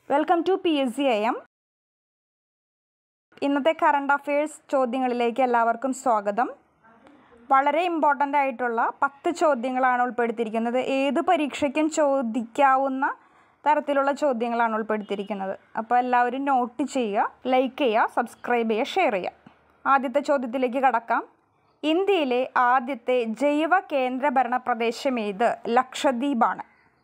welcome to P S C I M ഇന്നത്തെ current affairs ചോദ്യങ്ങളിലേക്ക് എല്ലാവർക്കും സ്വാഗതം വളരെ ഇമ്പോർട്ടൻ്റ് ആയിട്ടുള്ള പത്ത് ചോദ്യങ്ങളാണ് ഉൾപ്പെടുത്തിയിരിക്കുന്നത് ഏത് പരീക്ഷയ്ക്കും ചോദിക്കാവുന്ന തരത്തിലുള്ള ചോദ്യങ്ങളാണ് ഉൾപ്പെടുത്തിയിരിക്കുന്നത് അപ്പോൾ എല്ലാവരും നോട്ട് ചെയ്യുക ലൈക്ക് ചെയ്യുക സബ്സ്ക്രൈബ് ചെയ്യുക ഷെയർ ചെയ്യുക ആദ്യത്തെ ചോദ്യത്തിലേക്ക് കടക്കാം ഇന്ത്യയിലെ ആദ്യത്തെ ജൈവ കേന്ദ്രഭരണ പ്രദേശം ഏത് ലക്ഷദ്വീപാണ്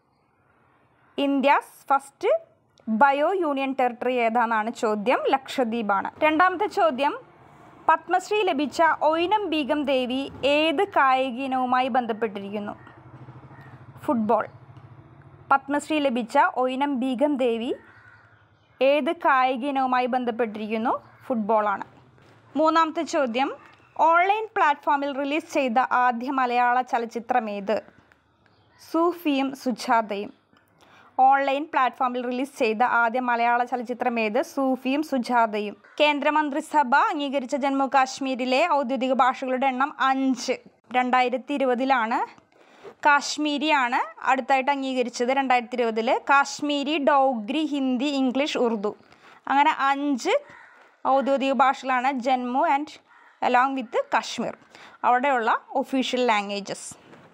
India's first bio union territory ഏതാണെന്നാണ് ചോദ്യം ലക്ഷദ്വീപാണ് രണ്ടാമത്തെ ചോദ്യം പത്മശ്രീ ലഭിച്ച ഒയിനം ബീഗം ദേവി ഏത് കായിക ഇനവുമായി ബന്ധപ്പെട്ടിരിക്കുന്നു ഫുട്ബോൾ പത്മശ്രീ ലഭിച്ച ഒയിനം ബീഗം ദേവി ഏത് കായിക ഇനവുമായി ബന്ധപ്പെട്ടിരിക്കുന്നു ഫുട്ബോളാണ് മൂന്നാമത്തെ ചോദ്യം ഓൺലൈൻ പ്ലാറ്റ്ഫോമിൽ റിലീസ് ചെയ്ത ആദ്യ മലയാള ചലച്ചിത്രം ഏത് സൂഫിയും സുജാതയും ഓൺലൈൻ പ്ലാറ്റ്ഫോമിൽ റിലീസ് ചെയ്ത ആദ്യ മലയാള ചലച്ചിത്രം ഏത് സൂഫിയും സുജാതയും കേന്ദ്രമന്ത്രിസഭ അംഗീകരിച്ച ജമ്മു കാശ്മീരിലെ ഔദ്യോഗിക ഭാഷകളുടെ എണ്ണം അഞ്ച് രണ്ടായിരത്തി ഇരുപതിലാണ് കാശ്മീരിയാണ് അടുത്തായിട്ട് അംഗീകരിച്ചത് രണ്ടായിരത്തി ഇരുപതിൽ കാശ്മീരി ഡോഗ്രി ഹിന്ദി ഇംഗ്ലീഷ് ഉറുദു അങ്ങനെ അഞ്ച് ഔദ്യോഗിക ഭാഷകളാണ് Jammu and along with Kashmir അവിടെയുള്ള ഒഫീഷ്യൽ ലാംഗ്വേജസ്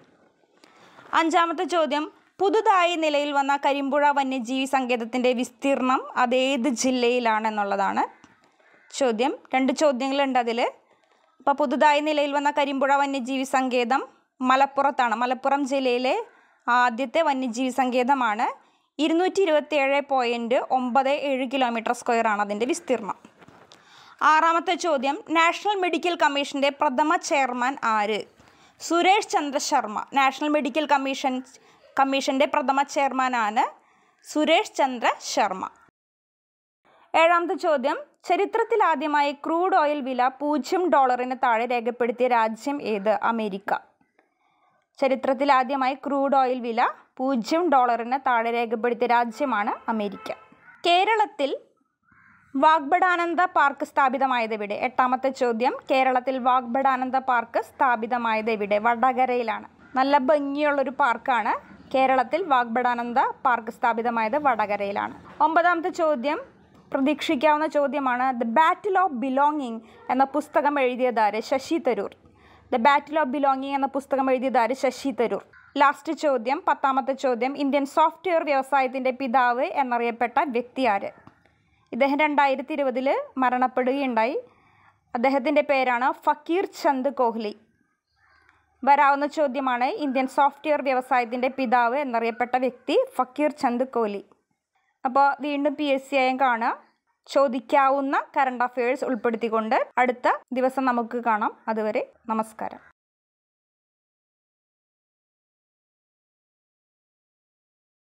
അഞ്ചാമത്തെ ചോദ്യം പുതുതായി നിലയിൽ വന്ന കരിമ്പുഴ വന്യജീവി സങ്കേതത്തിൻ്റെ വിസ്തീർണം അതേത് ജില്ലയിലാണെന്നുള്ളതാണ് ചോദ്യം രണ്ട് ചോദ്യങ്ങളുണ്ട് അതിൽ അപ്പോൾ പുതുതായി നിലയിൽ വന്ന കരിമ്പുഴ വന്യജീവി സങ്കേതം മലപ്പുറത്താണ് മലപ്പുറം ജില്ലയിലെ ആദ്യത്തെ വന്യജീവി സങ്കേതമാണ് ഇരുന്നൂറ്റി ഇരുപത്തിയേഴ് പോയിൻറ്റ് ഒമ്പത് ഏഴ് കിലോമീറ്റർ സ്ക്വയർ ആണ് അതിൻ്റെ വിസ്തീർണം ആറാമത്തെ ചോദ്യം നാഷണൽ മെഡിക്കൽ കമ്മീഷൻ്റെ പ്രഥമ ചെയർമാൻ ആര് Suresh Chandra Sharma national medical commission കമ്മീഷൻ്റെ പ്രഥമ ചെയർമാനാണ് സുരേഷ് ചന്ദ്ര ശർമ്മ ഏഴാമത്തെ ചോദ്യം ചരിത്രത്തിൽ ആദ്യമായി ക്രൂഡ് ഓയിൽ വില പൂജ്യം ഡോളറിന് താഴെ രേഖപ്പെടുത്തിയ രാജ്യം ഏത് അമേരിക്ക ചരിത്രത്തിൽ ആദ്യമായി ക്രൂഡ് ഓയിൽ വില പൂജ്യം ഡോളറിന് താഴെ രേഖപ്പെടുത്തിയ രാജ്യമാണ് അമേരിക്ക കേരളത്തിൽ വാഗ്ബടാനന്ദ പാർക്ക് സ്ഥാപിതമായത് എവിടെ എട്ടാമത്തെ ചോദ്യം കേരളത്തിൽ വാഗ്ബടാനന്ദ പാർക്ക് സ്ഥാപിതമായത് എവിടെ വടകരയിലാണ് നല്ല ഭംഗിയുള്ളൊരു പാർക്കാണ് കേരളത്തിൽ വാഗ്ബടാനന്ദ പാർക്ക് സ്ഥാപിതമായത് വടകരയിലാണ് ഒമ്പതാമത്തെ ചോദ്യം പ്രതീക്ഷിക്കാവുന്ന ചോദ്യമാണ് ദ ബാറ്റിൽ ഓഫ് ബിലോങ്ങിങ് എന്ന പുസ്തകം എഴുതിയതാര് Shashi Tharoor the battle of belonging എന്ന പുസ്തകം എഴുതിയതാര് ശശി തരൂർ ലാസ്റ്റ് ചോദ്യം പത്താമത്തെ ചോദ്യം ഇന്ത്യൻ സോഫ്റ്റ്വെയർ വ്യവസായത്തിൻ്റെ പിതാവ് എന്നറിയപ്പെട്ട വ്യക്തി ആര് ഇദ്ദേഹം രണ്ടായിരത്തി ഇരുപതിൽ മരണപ്പെടുകയുണ്ടായി അദ്ദേഹത്തിൻ്റെ പേരാണ് ഫക്കീർ ചന്ദ് കോഹ്ലി വരാവുന്ന ചോദ്യമാണ് ഇന്ത്യൻ സോഫ്റ്റ്വെയർ വ്യവസായത്തിൻ്റെ പിതാവ് എന്നറിയപ്പെട്ട വ്യക്തി ഫക്കീർ ചന്ദ് കോഹ്ലി അപ്പോൾ വീണ്ടും പി എസ് സി ആയും കാണുക ചോദിക്കാവുന്ന കറണ്ട് അഫയേഴ്സ് ഉൾപ്പെടുത്തിക്കൊണ്ട് അടുത്ത ദിവസം നമുക്ക് കാണാം അതുവരെ നമസ്കാരം